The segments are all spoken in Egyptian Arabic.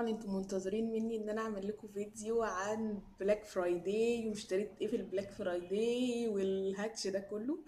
طبعا انتوا منتظرين مني ان انا اعمل لكم فيديو عن بلاك فرايداي واشتريت ايه في البلاك فرايداي والهاتش ده كله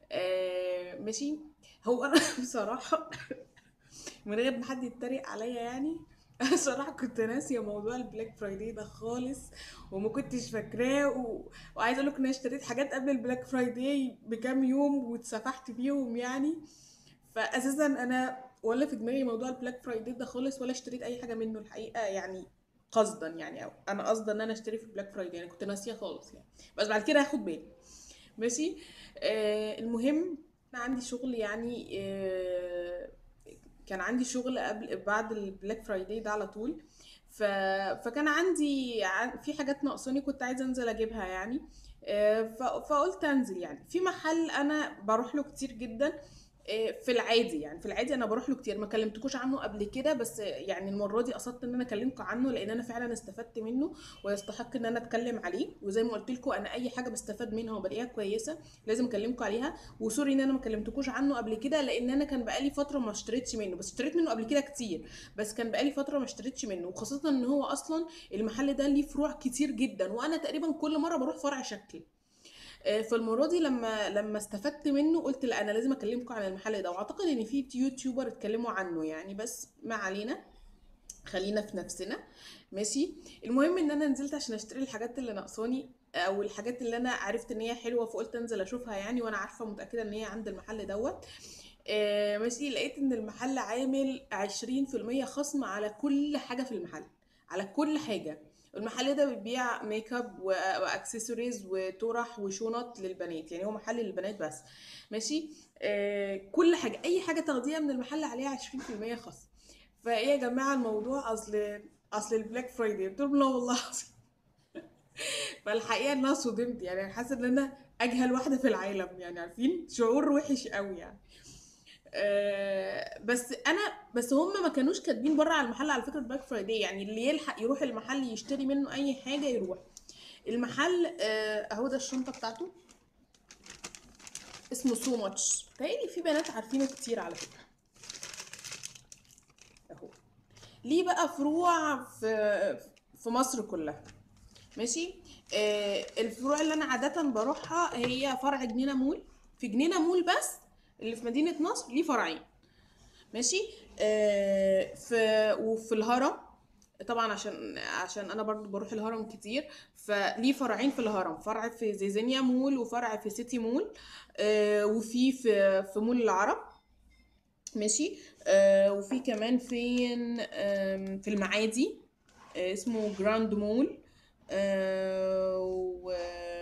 آه ماشي هو انا بصراحة من غير ما حد يتريق عليا يعني انا صراحة كنت ناسية موضوع البلاك فرايداي ده خالص وما كنتش فاكراه و... وعايزة اقول لك ان انا اشتريت حاجات قبل البلاك فرايداي بكام يوم واتسفحت بيهم يعني فاساسا انا ولا في دماغي موضوع البلاك فرايداي ده خالص ولا اشتريت اي حاجه منه الحقيقه يعني قصدا يعني او انا قصدا ان انا اشتري في البلاك فرايداي يعني كنت ناسيه خالص يعني بس بعد كده هاخد بالي ماشي آه المهم انا عندي شغل يعني آه كان عندي شغل قبل بعد البلاك فرايداي ده على طول ف... فكان عندي ع- في حاجات ناقصاني كنت عايزه انزل اجيبها يعني آه، ف... فقلت انزل يعني في محل انا بروح له كتير جدا آه، في العادي يعني في العادي انا بروح له كتير ما كلمتكوش عنه قبل كده بس يعني المره دي قصدت ان انا اكلمكم عنه لان انا فعلا استفدت منه ويستحق ان انا اتكلم عليه وزي ما قلت لكم انا اي حاجه بستفاد منها وبلاقيها كويسه لازم اكلمكم عليها وسوري ان انا ما كلمتكوش عنه قبل كده لان انا كان بقالي فتره ما اشتريتش منه بس اشتريت منه قبل كده كتير بس كان بقالي فتره ما اشتريتش منه وخاصه ان هو اصلا المحل ده ليه فروع كتير جدا وانا تقريبا كل مره بروح فرع شكل آه، فالمره دي لما لما استفدت منه قلت لا انا لازم اكلمكم عن المحل ده واعتقد ان في يوتيوبر اتكلموا عنه يعني بس ما علينا خلينا في نفسنا ماشي المهم ان انا نزلت عشان اشتري الحاجات اللي ناقصاني او الحاجات اللي انا عرفت ان هي حلوه فقلت انزل اشوفها يعني وانا عارفه متاكده ان هي عند المحل دوت آه، ماشي لقيت ان المحل عامل 20% خصم على كل حاجه في المحل على كل حاجه المحل ده بيبيع ميك اب و- واكسسوارز وطرح وشنط للبنات يعني هو محل للبنات بس ماشي آه كل حاجه اي حاجه تاخديها من المحل عليها 20% خصم فايه يا جماعه الموضوع اصل اصل البلاك فرايداي قلت لهم لا والله العظيم فالحقيقه ان انا صدمت يعني حاسه ان انا اجهل واحده في العالم يعني عارفين شعور وحش قوي يعني آه، بس انا بس هم ما كانوش كاتبين بره على المحل على فكره بلاك فرايداي يعني اللي يلحق يروح المحل يشتري منه اي حاجه يروح المحل آه، اهو ده الشنطه بتاعته اسمه سو ماتش تهيألي في بنات عارفينه كتير على فكره اهو ليه بقى فروع في في مصر كلها ماشي آه الفروع اللي انا عاده بروحها هي فرع جنينه مول في جنينه مول بس اللي في مدينه نصر ليه فرعين ماشي آه في وفي الهرم طبعا عشان عشان انا برضو بروح الهرم كتير فليه فرعين في الهرم فرع في زيزينيا مول وفرع في سيتي مول آه وفي في في مول العرب ماشي آه وفي كمان فين آم، في المعادي آه اسمه جراند مول آه و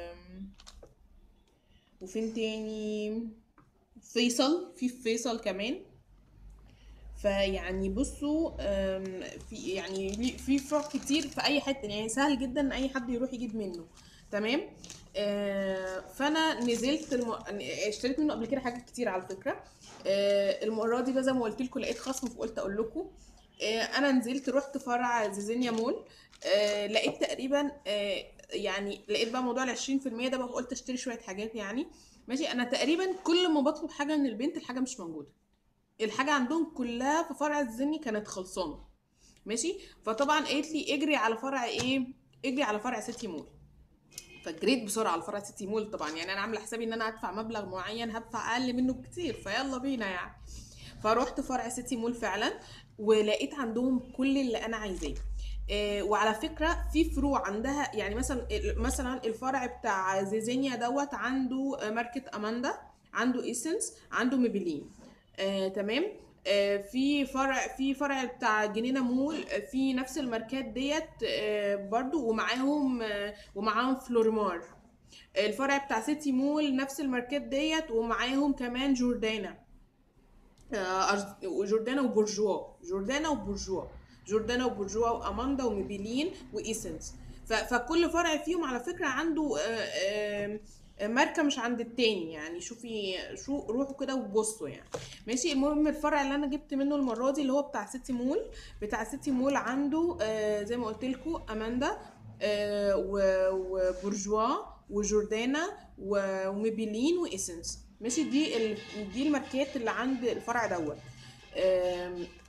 وفين تاني فيصل في في فيصل كمان فيعني بصوا آم، في يعني ليه- في فروع كتير في اي حته يعني سهل جدا ان اي حد يروح يجيب منه تمام آه، فانا نزلت الم... اشتريت منه قبل كده حاجات كتير على فكره آه، المره دي بقى زي ما قلت لكم لقيت خصم فقلت اقول لكم آه، انا نزلت رحت فرع زيزينيا مول آه، لقيت تقريبا آه، يعني لقيت بقى موضوع ال 20% ده بقى قلت اشتري شويه حاجات يعني ماشي انا تقريبا كل ما بطلب حاجه من البنت الحاجه مش موجوده الحاجه عندهم كلها في فرع الزني كانت خلصانه ماشي فطبعا قالت لي اجري على فرع ايه اجري على فرع سيتي مول فجريت بسرعه على فرع سيتي مول طبعا يعني انا عامله حسابي ان انا هدفع مبلغ معين هدفع اقل منه بكتير فيلا بينا يعني فروحت فرع سيتي مول فعلا ولقيت عندهم كل اللي انا عايزاه آه، وعلى فكره في فروع عندها يعني مثلا مثلا الفرع بتاع زيزينيا دوت عنده آه، ماركه اماندا عنده ايسنس عنده ميبلين آه، تمام آه، في فرع في فرع بتاع جنينه مول آه، في نفس الماركات ديت آه، برضو ومعاهم آه، ومعاهم فلورمار الفرع بتاع سيتي مول نفس الماركات ديت ومعاهم كمان جوردانا آه، أرز- جوردانا وبورجوا جوردانا وبورجوا جوردانا وبورجوا واماندا وميبيلين وايسنس ف- فكل فرع فيهم على فكره عنده آه، آه، ماركه مش عند التاني يعني شوفي شو روحوا كده وبصوا يعني ماشي المهم الفرع اللي انا جبت منه المره دي اللي هو بتاع سيتي مول بتاع سيتي مول عنده آه، زي ما قلت لكم اماندا آه، و- وبورجوا وجوردانا و- وميبيلين وايسنس ماشي دي ال... دي الماركات اللي عند الفرع دوت آم،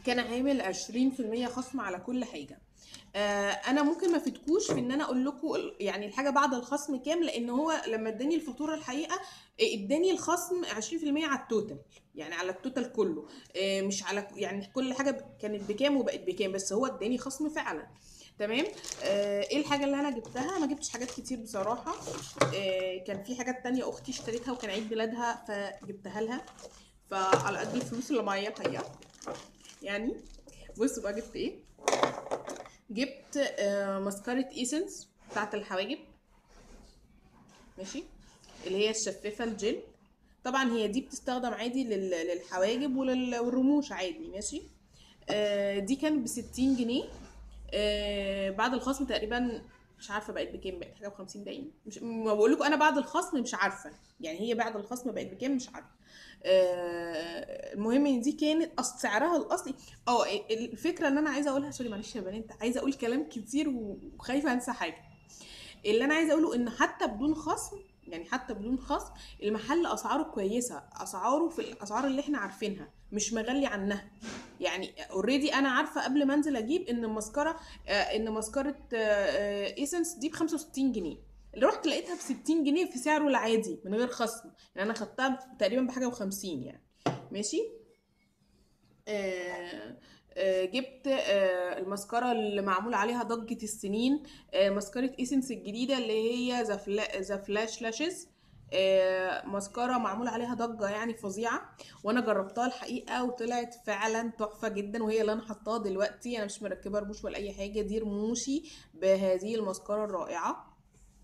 كان عامل 20% خصم على كل حاجه آه انا ممكن ما افيدكوش في ان انا اقول لكم يعني الحاجه بعد الخصم كام لان هو لما اداني الفاتوره الحقيقه آه، اداني الخصم 20% على التوتال يعني على التوتال كله آه مش على يعني كل حاجه كانت بكام وبقت بكام بس هو اداني خصم فعلا تمام آه ايه الحاجه اللي انا جبتها ما جبتش حاجات كتير بصراحه آه كان في حاجات تانية اختي اشتريتها وكان عيد ميلادها فجبتها لها فعلى قد الفلوس اللي معايا الحقيقه يعني بصوا بقى جبت ايه جبت آه مسكرة ايسنس بتاعت الحواجب ماشي اللي هي الشفافة الجل طبعا هي دي بتستخدم عادي لل- للحواجب ولل- والرموش عادي ماشي آه دي كانت بستين جنيه آه بعد الخصم تقريبا مش عارفه بقت بكام بقت حاجه ب50 باين مش ما بقول لكم انا بعد الخصم مش عارفه يعني هي بعد الخصم بقت بكام مش عارفه آه المهم ان دي كانت اصل سعرها الاصلي اه الفكره ان انا عايزه اقولها سوري معلش يا بنات عايزه اقول كلام كتير وخايفه انسى حاجه اللي انا عايزه اقوله ان حتى بدون خصم يعني حتى بدون خصم المحل اسعاره كويسه اسعاره في الاسعار اللي احنا عارفينها مش مغلي عنها يعني اوريدي انا عارفه قبل ما انزل اجيب ان المسكره آه ان مسكره آه ايسنس دي ب 65 جنيه اللي رحت لقيتها ب 60 جنيه في سعره العادي من غير خصم يعني انا خدتها تقريبا بحاجه و50 يعني ماشي آه آه، جبت آه، المسكرة اللي معمول عليها ضجة السنين آه، مسكرة ايسنس الجديدة اللي هي ذا فلا- ذا فلاش لاشز آه، مسكرة معمول عليها ضجة يعني فظيعة وانا جربتها الحقيقة وطلعت فعلا تحفة جدا وهي اللي انا حطاها دلوقتي انا مش مركبة رموش ولا اي حاجة دي رموشي بهذه المسكرة الرائعة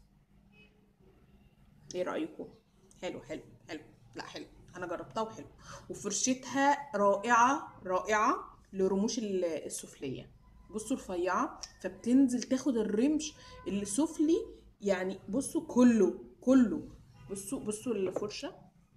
ايه رأيكم حلو حلو حلو لا حلو انا جربتها وحلو وفرشتها رائعة رائعة لرموش ال- السفلية بصوا رفيعة فبتنزل تاخد الرمش السفلي يعني بصوا كله كله بصوا بصوا الفرشة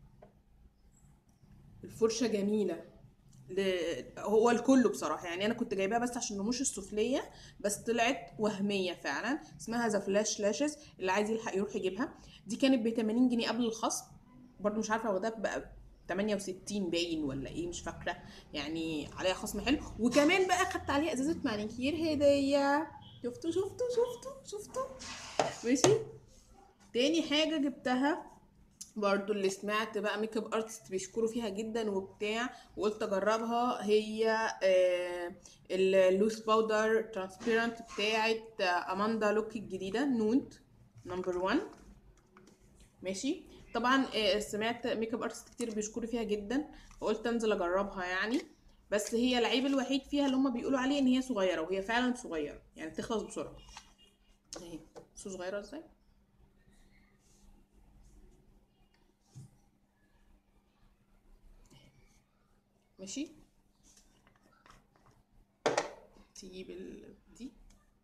الفرشة جميلة ل- هو الكل بصراحة يعني أنا كنت جايباها بس عشان الرموش السفلية بس طلعت وهمية فعلا اسمها ذا فلاش لاشز اللي عايز يلحق يروح يجيبها دي كانت ب 80 جنيه قبل الخصم برضو مش عارفة هو ده بقى 68 باين ولا ايه مش فاكرة يعني عليها خصم حلو وكمان بقى خدت عليها ازازة مانيكير هدية شفتوا شفتوا شفتوا شفتوا ماشي تاني حاجة جبتها برضو اللي سمعت بقى ميك اب ارتست بيشكروا فيها جدا وبتاع وقلت اجربها هي آه، اللوس باودر ترانسبيرنت بتاعت آه، اماندا لوك الجديده نود نمبر 1 ماشي طبعا آه، سمعت ميك اب ارتست كتير بيشكروا فيها جدا وقلت انزل اجربها يعني بس هي العيب الوحيد فيها اللي هم بيقولوا عليه ان هي صغيره وهي فعلا صغيره يعني تخلص بسرعه اهي بصوا صغيره ازاي ماشي تجيب ال... دي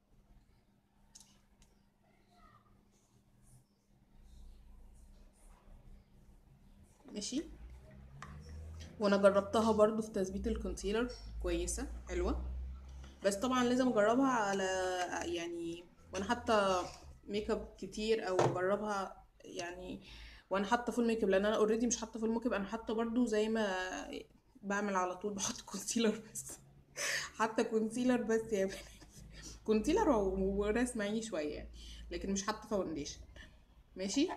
ماشي وانا جربتها برضو في تثبيت الكونسيلر كويسه حلوه بس طبعا لازم اجربها على يعني وانا حاطه ميك اب كتير او اجربها يعني وانا حاطه فول ميك اب لان انا اوريدي مش حاطه فول ميك اب انا حاطه برضو زي ما بعمل على طول بحط كونسيلر بس حاطه كونسيلر بس يا بنات كونسيلر و- ورسم عيني شويه يعني لكن مش حاطه فاونديشن ماشي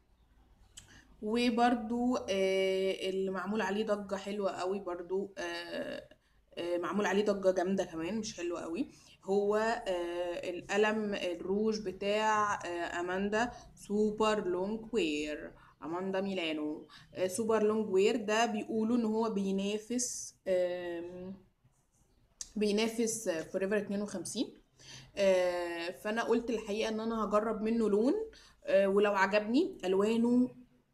وبرضو آه، اللي معمول عليه ضجة حلوة قوي برضو آه، آه، معمول عليه ضجة جامدة كمان مش حلوة قوي هو آه، القلم الروج بتاع آه، أماندا سوبر لونج وير أماندا ميلانو آه، سوبر لونج وير ده بيقولوا ان هو بينافس آم، بينافس فوريفر 52 آه، فانا قلت الحقيقه ان انا هجرب منه لون آه، ولو عجبني الوانه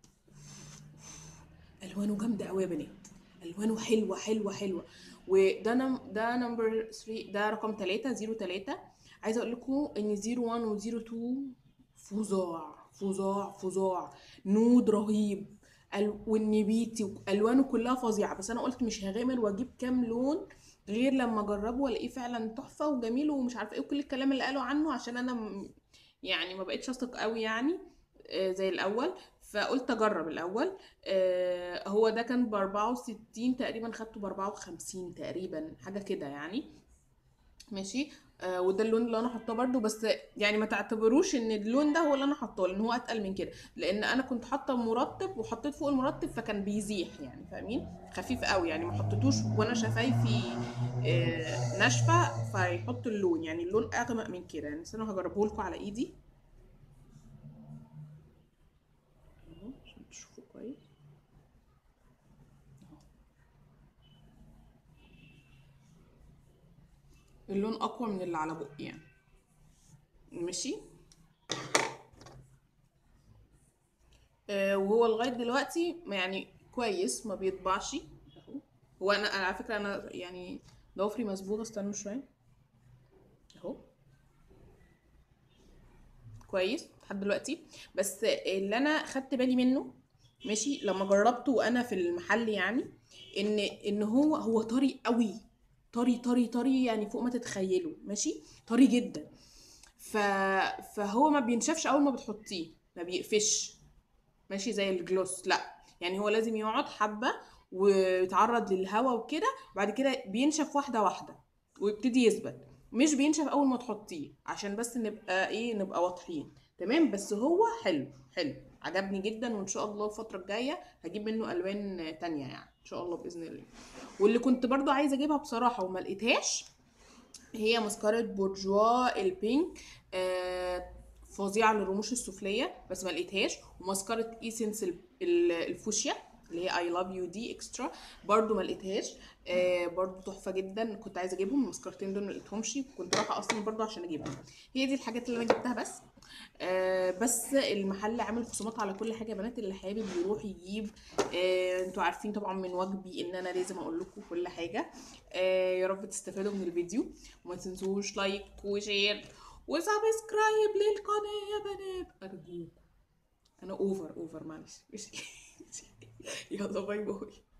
الوانه جامده قوي يا بنات الوانه حلوه حلوه حلوه وده نم ده نمبر 3 ده رقم 3 03 عايزه اقول لكم ان 01 و 02 فظاع فظاع فظاع نود رهيب ال- والنبيتي الوانه كلها فظيعه بس انا قلت مش هغامر واجيب كام لون غير لما اجربه والاقيه فعلا تحفه وجميل ومش عارفه ايه وكل الكلام اللي قالوا عنه عشان انا م- يعني ما بقتش اثق قوي يعني آه، زي الاول فقلت اجرب الاول آه، هو ده كان ب 64 تقريبا خدته ب 54 تقريبا حاجه كده يعني ماشي آه وده اللون اللي انا حاطاه برده بس يعني ما تعتبروش ان اللون ده هو اللي انا حاطاه لان هو اتقل من كده لان انا كنت حاطه مرطب وحطيت فوق المرطب فكان بيزيح يعني فاهمين خفيف قوي يعني ما حطيتوش وانا شفايفي آه ناشفه فيحط اللون يعني اللون اغمق من كده يعني استنوا هجربه لكم على ايدي اهو عشان تشوفوا كويس اهو اللون اقوى من اللي على بقي يعني ماشي آه وهو لغايه دلوقتي يعني كويس ما بيطبعش اهو هو انا انا على فكره انا يعني ضوافري مصبوغه استنوا شويه اهو كويس لحد دلوقتي بس اللي انا خدت بالي منه ماشي لما جربته وانا في المحل يعني ان ان هو هو طري قوي طري طري طري يعني فوق ما تتخيلوا ماشي طري جدا ف... فهو ما بينشفش اول ما بتحطيه ما بيقفش ماشي زي الجلوس لا يعني هو لازم يقعد حبة ويتعرض للهواء وكده وبعد كده بينشف واحدة واحدة ويبتدي يثبت مش بينشف اول ما تحطيه عشان بس نبقى ايه نبقى واضحين تمام بس هو حلو حلو عجبني جدا وان شاء الله الفترة الجاية هجيب منه الوان تانية يعني ان شاء الله باذن الله واللي كنت برضو عايزة اجيبها بصراحة وما لقيتهاش هي مسكرة بورجوا البينك آه فظيعة للرموش السفلية بس ما لقيتهاش ومسكرة ايسنس ال- ال- الفوشيا اللي هي اي لاف يو دي اكسترا برضو ما لقيتهاش آه برضو تحفة جدا كنت عايزة اجيبهم المسكرتين دول ما لقيتهمش كنت رايحة اصلا برضو عشان اجيبهم هي دي الحاجات اللي انا جبتها بس آه بس المحل عامل خصومات على كل حاجه يا بنات اللي حابب يروح يجيب آه انتوا عارفين طبعا من واجبي ان انا لازم اقول لكم كل حاجه آه يا رب تستفادوا من الفيديو وما تنسوش لايك وشير وسبسكرايب للقناه يا بنات ارجوكم انا اوفر اوفر معلش يلا باي باي